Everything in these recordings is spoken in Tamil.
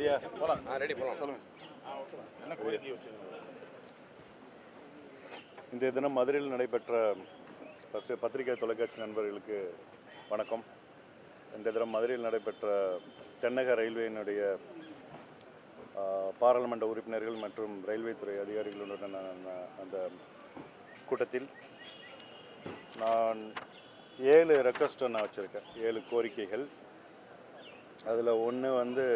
ரெடியா போலாம் ஆ ரெடி போலாம் சொல்லுங்க என்ன கோரிக்கை வச்சுருக்கீங்க இன்றைய தினம் மதுரையில் நடைபெற்ற ஃபஸ்ட்டு பத்திரிகை தொலைக்காட்சி நண்பர்களுக்கு வணக்கம் இன்றைய தினம் மதுரையில் நடைபெற்ற தென்னக ரயில்வேயினுடைய ஆ, பாராளுமன்ற உறுப்பினர்கள் மற்றும் ரயில்வே துறை அதிகாரிகளுடன் நான் அந்த கூட்டத்தில் நான் ஏழு ரெக்வஸ்ட்டை நான் வச்சுருக்கேன் ஏழு கோரிக்கைகள் அதில் ஒன்று வந்து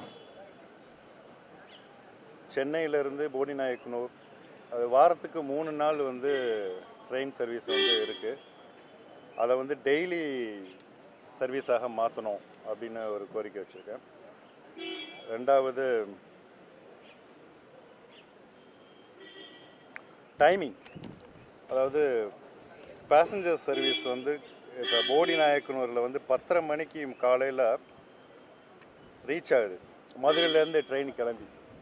சென்னையிலேருந்து போடிநாயக்கனூர் அது வாரத்துக்கு மூணு நாள் வந்து ட்ரெயின் சர்வீஸ் வந்து இருக்குது அதை வந்து டெய்லி சர்வீஸாக மாற்றணும் அப்படின்னு ஒரு கோரிக்கை வச்சுருக்கேன் ரெண்டாவது டைமிங் அதாவது பேசஞ்சர் சர்வீஸ் வந்து இப்போ போடி நாயக்கனூரில் வந்து பத்தரை மணிக்கு காலையில் ரீச் ஆகுது மதுரையிலேருந்து ட்ரெயின் கிளம்பி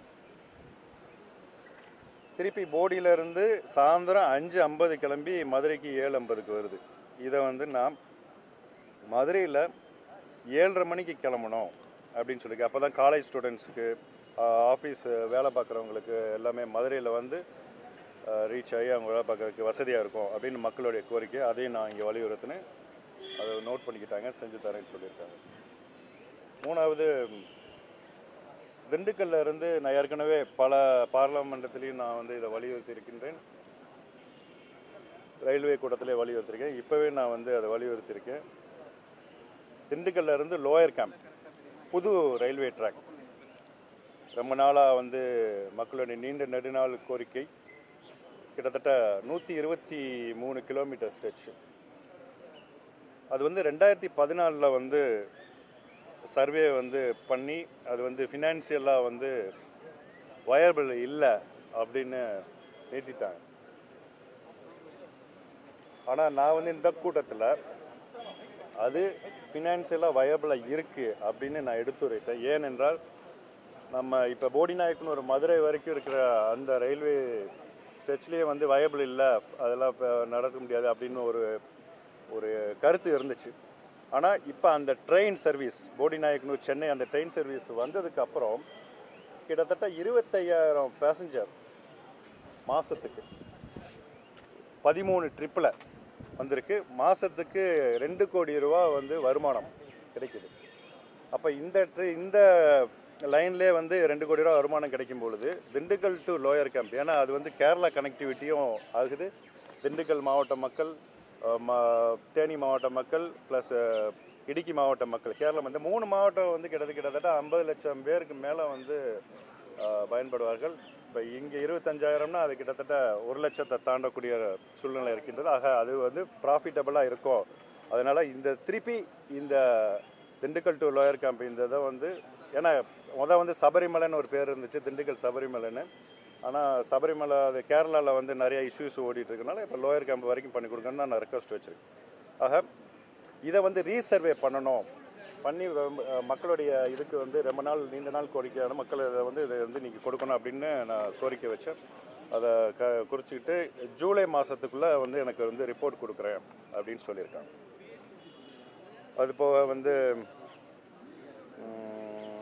திருப்பி போடியிலேருந்து சாயந்தரம் அஞ்சு ஐம்பது கிளம்பி மதுரைக்கு ஏழு ஐம்பதுக்கு வருது இதை வந்து நான் மதுரையில் ஏழரை மணிக்கு கிளம்பணும் அப்படின்னு சொல்லி அப்போ தான் காலேஜ் ஸ்டூடெண்ட்ஸுக்கு ஆஃபீஸ் வேலை பார்க்குறவங்களுக்கு எல்லாமே மதுரையில் வந்து ரீச் ஆகி அவங்க வேலை பார்க்கறதுக்கு வசதியாக இருக்கும் அப்படின்னு மக்களுடைய கோரிக்கை அதையும் நான் இங்கே வலியுறுத்தினேன் அதை நோட் பண்ணிக்கிட்டாங்க செஞ்சு தரேன்னு சொல்லியிருக்காங்க மூணாவது திண்டுக்கல்ல இருந்து நான் ஏற்கனவே பல பாராளுமன்றத்திலையும் நான் வந்து இதை வலியுறுத்தி இருக்கின்றேன் ரயில்வே கூட்டத்திலே வலியுறுத்திருக்கேன் இப்போவே நான் வந்து அதை வலியுறுத்தியிருக்கேன் திண்டுக்கல்ல இருந்து லோயர் கேம்ப் புது ரயில்வே ட்ராக் ரொம்ப நாளாக வந்து மக்களுடைய நீண்ட நெடுநாள் கோரிக்கை கிட்டத்தட்ட நூற்றி இருபத்தி மூணு கிலோமீட்டர் ஸ்ட்ரெச் அது வந்து ரெண்டாயிரத்தி பதினாலில் வந்து சர்வே வந்து பண்ணி அது வந்து ஃபினான்சியலாக வந்து வயபிள் இல்லை அப்படின்னு நிறுத்திட்டாங்க ஆனால் நான் வந்து இந்த கூட்டத்தில் அது ஃபினான்சியலாக வயபிளாக இருக்குது அப்படின்னு நான் எடுத்துரைத்தேன் ஏனென்றால் நம்ம இப்போ போடிநாயக்கன் ஒரு மதுரை வரைக்கும் இருக்கிற அந்த ரயில்வே ஸ்ட்ரெச்லேயே வந்து வயபிள் இல்லை அதெல்லாம் இப்போ நடக்க முடியாது அப்படின்னு ஒரு ஒரு கருத்து இருந்துச்சு ஆனால் இப்போ அந்த ட்ரெயின் சர்வீஸ் போடிநாயக்கனூர் சென்னை அந்த ட்ரெயின் சர்வீஸ் வந்ததுக்கு அப்புறம் கிட்டத்தட்ட இருபத்தையாயிரம் பேசஞ்சர் மாதத்துக்கு பதிமூணு ட்ரிப்பில் வந்திருக்கு மாதத்துக்கு ரெண்டு கோடி ரூபா வந்து வருமானம் கிடைக்குது அப்போ இந்த ட்ரெ இந்த லைன்லேயே வந்து ரெண்டு கோடி ரூபா வருமானம் கிடைக்கும் பொழுது திண்டுக்கல் டு லோயர் கேம்ப் ஏன்னா அது வந்து கேரளா கனெக்டிவிட்டியும் ஆகுது திண்டுக்கல் மாவட்ட மக்கள் அஹ், ம- தேனி மாவட்ட மக்கள் ப்ளஸ் இடுக்கி மாவட்ட மக்கள் கேரளம் வந்து மூணு மாவட்டம் வந்து கிட்டத்தட்ட கிட்டத்தட்ட ஐம்பது லட்சம் பேருக்கு மேலே வந்து அஹ், பயன்படுவார்கள் இப்போ இங்கே இருபத்தஞ்சாயிரம்னா அது கிட்டத்தட்ட ஒரு லட்சத்தை தாண்டக்கூடிய சூழ்நிலை இருக்கின்றது ஆக அது வந்து ப்ராஃபிட்டபுளாக இருக்கும் அதனால இந்த திருப்பி இந்த திண்டுக்கல் டு லோயர் கேம்ப் இந்த இதை வந்து ஏன்னா முத வந்து சபரிமலைன்னு ஒரு பேர் இருந்துச்சு திண்டுக்கல் சபரிமலைன்னு ஆனால் சபரிமலை அது கேரளாவில் வந்து நிறைய இஷ்யூஸ் ஓடிட்டு இருக்கனால இப்போ லோயர் கேம்ப் வரைக்கும் பண்ணி கொடுக்கணும்னு நான் ரெக்வஸ்ட் வச்சிருக்கேன் ஆக இதை வந்து ரீசர்வே பண்ணணும் பண்ணி ரொம்ப- அஹ் மக்களுடைய இதுக்கு வந்து ரொம்ப நாள் நீண்ட நாள் கோரிக்கையான மக்கள் இதை வந்து இதை வந்து நீங்கள் கொடுக்கணும் அப்படின்னு நான் கோரிக்கை வச்சேன் அதை க குறிச்சிக்கிட்டு ஜூலை மாதத்துக்குள்ளே வந்து எனக்கு வந்து ரிப்போர்ட் கொடுக்குறேன் அப்படின்னு சொல்லியிருக்காங்க அது போக வந்து ம்,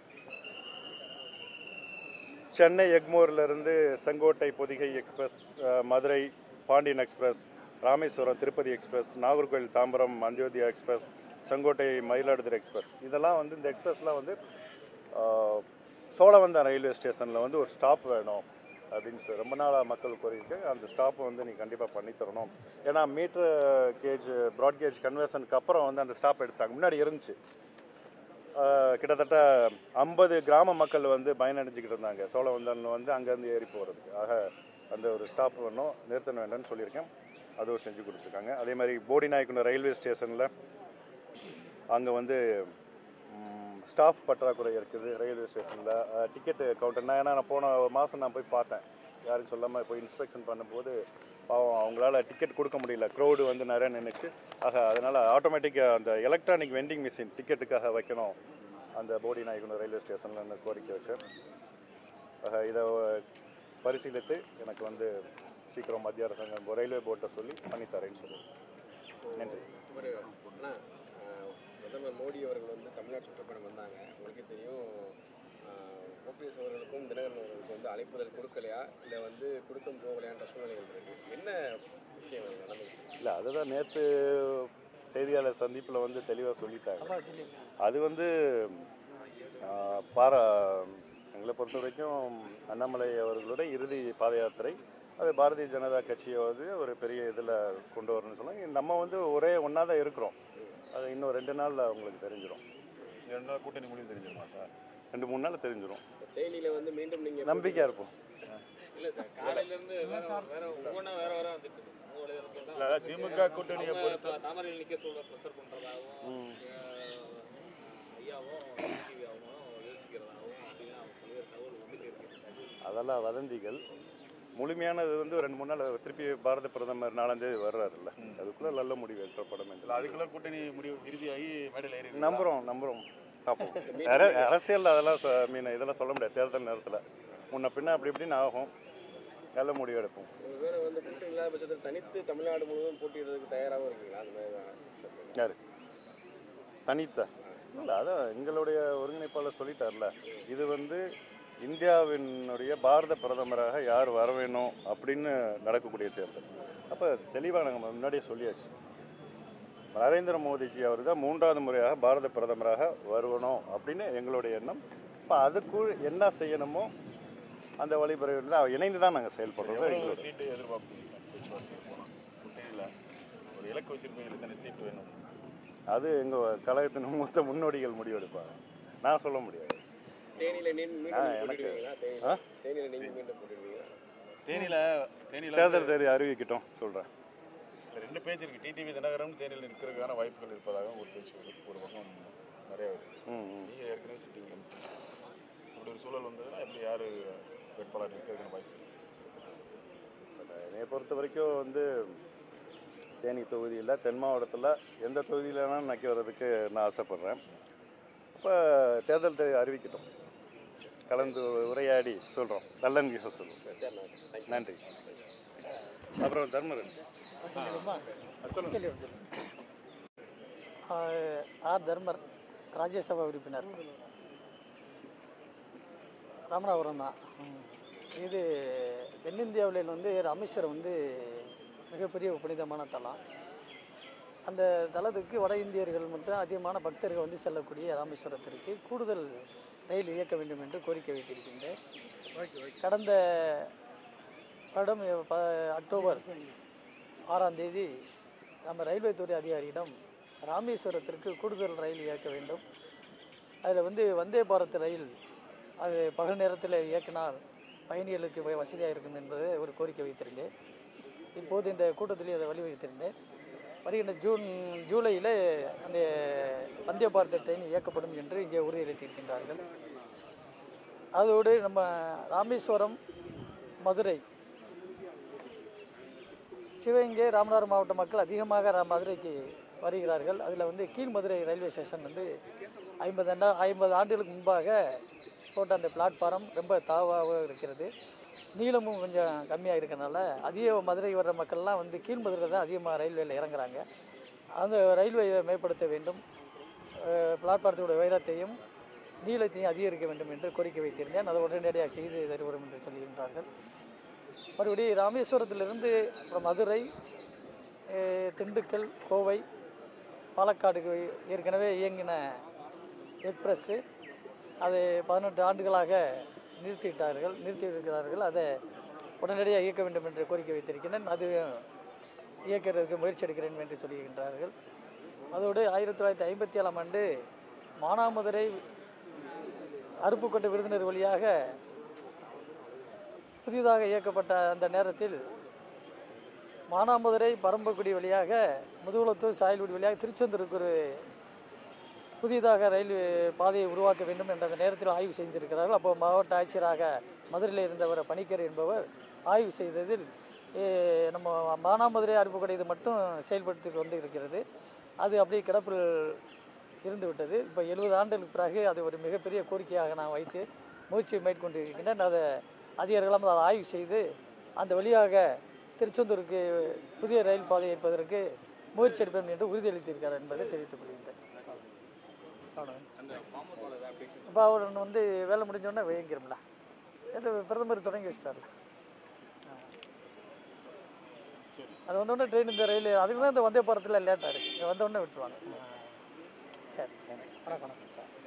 சென்னை எக்மோர்ல இருந்து செங்கோட்டை பொதிகை எக்ஸ்பிரஸ் அஹ், Madurai Pandian express Rameswaram Tirupati express Nagercoil Tambaram Antyodaya express Sengottai Mayiladuthurai express இதெல்லாம் வந்து இந்த எக்ஸ்பிரஸ்லாம் வந்து அஹ், சோழவந்தான் ரயில்வே ஸ்டேஷனில் வந்து ஒரு ஸ்டாப் வேணும் அப்படின்னு சொல்லி ரொம்ப நாளாக மக்கள் கோரிக்கை அந்த ஸ்டாப்பை வந்து நீ கண்டிப்பாக பண்ணி தரணும் ஏன்னா மீட்டர் கேஜ் ப்ராட் கேஜ் கன்வர்ஷனுக்கு அப்புறம் வந்து அந்த ஸ்டாப் எடுத்தாங்க முன்னாடி இருந்துச்சு ஆஹ் கிட்டத்தட்ட ஐம்பது கிராம மக்கள் வந்து பயனடைஞ்சுக்கிட்டு இருந்தாங்க சோழவந்தன் வந்து அங்கேருந்து ஏறி போகிறதுக்கு ஆக அந்த ஒரு ஸ்டாப் வேணும் நிறுத்த வேண்டும்னு சொல்லியிருக்கேன் அதுவும் செஞ்சு கொடுத்துருக்காங்க அதே மாதிரி போடி நாயக்கனூர் ரயில்வே ஸ்டேஷனில் அங்கே வந்து ஸ்டாஃப் பற்றாக்குறை இருக்குது ரயில்வே ஸ்டேஷனில் டிக்கெட்டு கவுண்டர் நான் ஏன்னா நான் போன மாதம் நான் போய் பார்த்தேன் யாரும் சொல்லாமல் போய் இன்ஸ்பெக்ஷன் பண்ணும்போது பாவம் அவங்களால டிக்கெட் கொடுக்க முடியல க்ரௌடு வந்து நிறைய நின்றுச்சு ஆக அதனால் ஆட்டோமேட்டிக்காக அந்த எலக்ட்ரானிக் வெண்டிங் மிஷின் டிக்கெட்டுக்காக வைக்கணும் அந்த போடி நாயக்கனூர் ரயில்வே ஸ்டேஷனில் கோரிக்கை வச்சேன் ஆக இதை பரிசீலித்து எனக்கு வந்து சீக்கிரம் மத்திய அரசாங்கம் ரயில்வே போர்ட்டை சொல்லி பண்ணித்தரேன்னு சொல்லி நன்றி ஒரு அண்ணா, ஆஹ், பிரதமர் மோடி அவர்கள் வந்து தமிழ்நாடு சுற்றுப்பயணம் வந்தாங்க உங்களுக்கே தெரியும் ஆஹ், அவர்களுக்கும் தினகரன் அவர்களுக்கும் வந்து அழைப்புதல் கொடுக்கலையா இல்லை வந்து கொடுத்தும் போகலையான்ற சூழ்நிலைகள் இருக்கு என்ன விஷயம் நடந்தது இல்லை அதுதான் நேற்று செய்தியாளர் சந்திப்பில் வந்து தெளிவாக சொல்லிட்டாங்க அது வந்து ஆஹ், பாரா எங்களை பொறுத்த வரைக்கும் அண்ணாமலை அவர்களோட இறுதி பாத யாத்திரை அது பாரதிய ஜனதா கட்சியை வந்து ஒரு பெரிய இதில் கொண்டு வரணும்னு சொன்னாங்க நம்ம வந்து ஒரே ஒன்றா தான் இருக்கிறோம் அது இன்னும் ரெண்டு நாளில் உங்களுக்கு தெரிஞ்சிடும் ரெண்டு நாள் கூட்டணி முடிவு தெரிஞ்சிருமா சார் ரெண்டு மூணு நாள் தெரிஞ்சிடும் தேனியில வந்து மீண்டும் நீங்க நம்பிக்கையாக இருப்போம் இல்ல சார் காலையில இருந்து வேற வேற ஒவ்வொன்றா வேற வேற வந்துட்டு இருக்கு சமூக வலைதளத்துல இல்ல அதாவது திமுக கூட்டணியை அவங்க பொறுத்த இப்ப தாமரையில் நிக்க சொல்ற ப்ரெஷர் பண்றதாகவும் ம். அஹ், ஐயாவும் டிவியாவும் யோசிக்கிறதாகவும் அப்படின்னு அவங்க பல்வேறு தகவல் வந்துட்டு இருக்கு அதெல்லாம் வதந்திகள் முழுமையானது வந்து ரெண்டு மூணு நாள் திருப்பி பாரத பிரதமர் நாலாம் தேதி வர்றாருல்ல அதுக்குள்ள நல்ல முடிவு எட்டப்படும் இல்ல என்று அதுக்குள்ள கூட்டணி முடிவு இறுதியாகி மேடையில் ஏறி நம்புறோம் நம்புறோம் பார்ப்போம் அர- அரசியல் அதெல்லாம் சொ- மீன் இதெல்லாம் சொல்ல முடியாது தேர்தல் நேரத்தில் முன்ன பின்ன அப்படி இப்படின்னு ஆகும் நல்ல முடிவு எடுப்போம் ஒருவேளை வந்து கூட்டணி இல்லாத பட்சத்தில் தனித்து தமிழ்நாடு முழுவதும் போட்டியிடுறதுக்கு தயாராகவும் இருக்கீங்களா அந்த மாதிரி தான் யாரு தனித்த இல்லை அதான் எங்களுடைய ஒருங்கிணைப்பாளர் சொல்லிட்டார்ல இது வந்து இந்தியாவினுடைய பாரத பிரதமராக யார் வர வேணும் அப்படின்னு நடக்கக்கூடிய தேர்தல் அப்போ தெளிவாக நாங்கள் முன்னாடியே சொல்லியாச்சு நரேந்திர மோடிஜி அவர் தான் மூன்றாவது முறையாக பாரத பிரதமராக வருவணும் அப்படின்னு எங்களுடைய எண்ணம் இப்போ அதுக்குள் என்ன செய்யணுமோ அந்த வழிமுறைகளில் இணைந்து தான் நாங்கள் செயல்படுறோம் எவ்வளவு எங்களுடைய சீட்டு எதிர்பார்ப்பீங்க பேச்சுவார்த்தை போனால் கூட்டணியில் ஒரு இலக்கு வச்சிருப்பீங்க இத்தனை சீட்டு வேணும் அது எங்கள் கழகத்தின் மூத்த முன்னோடிகள் முடிவெடுப்பாங்க நான் சொல்ல முடியாது தேனியில நீ ஆ, மீண்டும் எனக்கு- போட்டிடுவீங்களா ஆ? தேனியில தேனியில நீங்க மீண்டும் போட்டிடுவீங்களா தேனியில் தேனியில் தேர்தல் தேதி அறிவிக்கட்டும் சொல்கிறேன் இந்த ரெண்டு பேச்சு இருக்கு டிடிவி தினகரன் தேனியில் நிற்கிறதுக்கான வாய்ப்புகள் இருப்பதாக ஒரு பேச்சு வருது ஒரு பக்கம் நிறைய வருது ம் ம் நீங்கள் ஏற்கனவே சிட்டிங் அப்படி ஒரு சூழல் வந்ததுன்னா எப்படி யார் வேட்பாளர் நிற்கிறதுக்கான வாய்ப்பு என்னை பொறுத்த வரைக்கும் வந்து தேனி தொகுதியில் தென் மாவட்டத்தில் எந்த தொகுதியில் வேணாலும் நிற்க வர்றதுக்கு நான் ஆசைப்பட்றேன் அப்போ தேர்தல் தேதி அறிவிக்கட்டும் கலந்து உரையாடி சொல்கிறோம் நல்லன்கு சொல்லுவோம் சரிண்ணா தேங்க்யூ நன்றி அப்புறம் தர்மரன் ஆஹ் ஆர் தர்மர் ராஜ்யசபா உறுப்பினர் ராமநாதபுரம் தான் இது தென்னிந்தியாவில் வந்து ராமேஸ்வரம் வந்து மிகப்பெரிய ஒரு புனிதமான தலம் அந்த தலத்துக்கு வட இந்தியர்கள் மற்றும் அதிகமான பக்தர்கள் வந்து செல்லக்கூடிய ராமேஸ்வரத்திற்கு கூடுதல் ரயில் இயக்க வேண்டும் என்று கோரிக்கை வைத்திருக்கின்றேன் கடந்த வருடம் ப- அக்டோபர் ஆறாம் தேதி நம்ம ரயில்வே துறை அதிகாரியிடம் ராமேஸ்வரத்திற்கு கூடுதல் ரயில் இயக்க வேண்டும் அதில் வந்து வந்தே பாரத் ரயில் அது பகல் நேரத்தில் இயக்கினால் பயணிகளுக்கு வ- வசதியாக இருக்கும் என்பது ஒரு கோரிக்கை வைத்திருந்தேன் இப்போது இந்த கூட்டத்திலே அதை வலியுறுத்தியிருந்தேன் வருகின்ற ஜூன் ஜூலையில் அந்த வந்தே பாரத் ட்ரெயின் இயக்கப்படும் என்று இங்கே உறுதியளித்திருக்கின்றார்கள் அதோடு நம்ம ராமேஸ்வரம் மதுரை சிவகங்கை ராமநாதபுரம் மாவட்ட மக்கள் அதிகமாக ரா- மதுரைக்கு வருகிறார்கள் அதில் வந்து கீழ் மதுரை ரயில்வே ஸ்டேஷன் வந்து ஐம்பது ஆண்டா ஐம்பது ஆண்டுகளுக்கு முன்பாக போட்ட அந்த பிளாட்ஃபாரம் ரொம்ப தாவாக இருக்கிறது நீளமும் கொஞ்சம் கம்மியாக இருக்கறனால அதிக மதுரை வர்ற மக்கள்லாம் வந்து கீழ் மதுரையில் தான் அதிகமாக ரயில்வேல இறங்குறாங்க அந்த ரயில்வேயை மேம்படுத்த வேண்டும் அஹ் பிளாட்பாரத்தோட உயரத்தையும் நீளத்தையும் அதிகரிக்க வேண்டும் என்று கோரிக்கை வைத்திருந்தேன் அதை உடனடியாக செய்து தருவோம் என்று சொல்லுகின்றார்கள் மறுபடியும் ராமேஸ்வரத்திலிருந்து அப்புறம் மதுரை அஹ் திண்டுக்கல் கோவை பாலக்காடுக்கு ஏற்கனவே இயங்கின எக்ஸ்பிரஸ்ஸு அதை பதினெட்டு ஆண்டுகளாக நிறுத்திவிட்டார்கள் நிறுத்தியிருக்கிறார்கள் அதை உடனடியாக இயக்க வேண்டும் என்று கோரிக்கை வைத்திருக்கிறேன் அது இயக்கிறதுக்கு முயற்சி எடுக்கிறேன் என்று சொல்லுகின்றார்கள் அதோடு ஆயிரத்தி தொள்ளாயிரத்தி ஐம்பத்தி ஏழாம் ஆண்டு மானாமதுரை அருப்புக்கோட்டை விருதுநகர் வழியாக புதிதாக இயக்கப்பட்ட அந்த நேரத்தில் மானாமதுரை பரம்பக்குடி வழியாக முதுகுளத்தூர் சாயல்குடி வழியாக திருச்செந்தூருக்கு ஒரு புதிதாக ரயில் பாதையை உருவாக்க வேண்டும் என்ற அந்த நேரத்தில் ஆய்வு செய்திருக்கிறார்கள் அப்போ மாவட்ட ஆட்சியராக மதுரையில் இருந்தவர் பணிக்கர் என்பவர் ஆய்வு செய்ததில் ஏ, நம்ம மானாமதுரை அருப்புக்கோட்டை இது மட்டும் செயல்படுத்தி கொண்டு இருக்கிறது அது அப்படியே கிடப்பில் இருந்து விட்டது இப்போ எழுபது ஆண்டுகளுக்கு பிறகு அது ஒரு மிகப்பெரிய கோரிக்கையாக நான் வைத்து முயற்சி மேற்கொண்டிருக்கின்றேன் அதை அதிகாரிகளும் அதை ஆய்வு செய்து அந்த வழியாக திருச்செந்தூருக்கு புதிய ரயில் பாதை ஏற்பதற்கு முயற்சி எடுப்பேன் என்று உறுதியளித்திருக்கிறார் என்பதை தெரிவித்துக் கொள்கின்றேன் அவ்வளவுதான். அந்த பாமகவில் ஏதாவது பேசி இப்போ அவர் வந்து வேலை முடிஞ்சோடனே வைங்கிறோம்ல இது பிரதமர் தொடங்கி வச்சிட்டாரு அது வந்தோடனே ட்ரெயின் இந்த ரயில் அதுக்கு தான் இந்த வந்தே பாரத்தில் லேட்டாக இருக்குது இங்கே வந்தோடனே விட்டுருவாங்க சரி வணக்கம் வணக்கம் சார்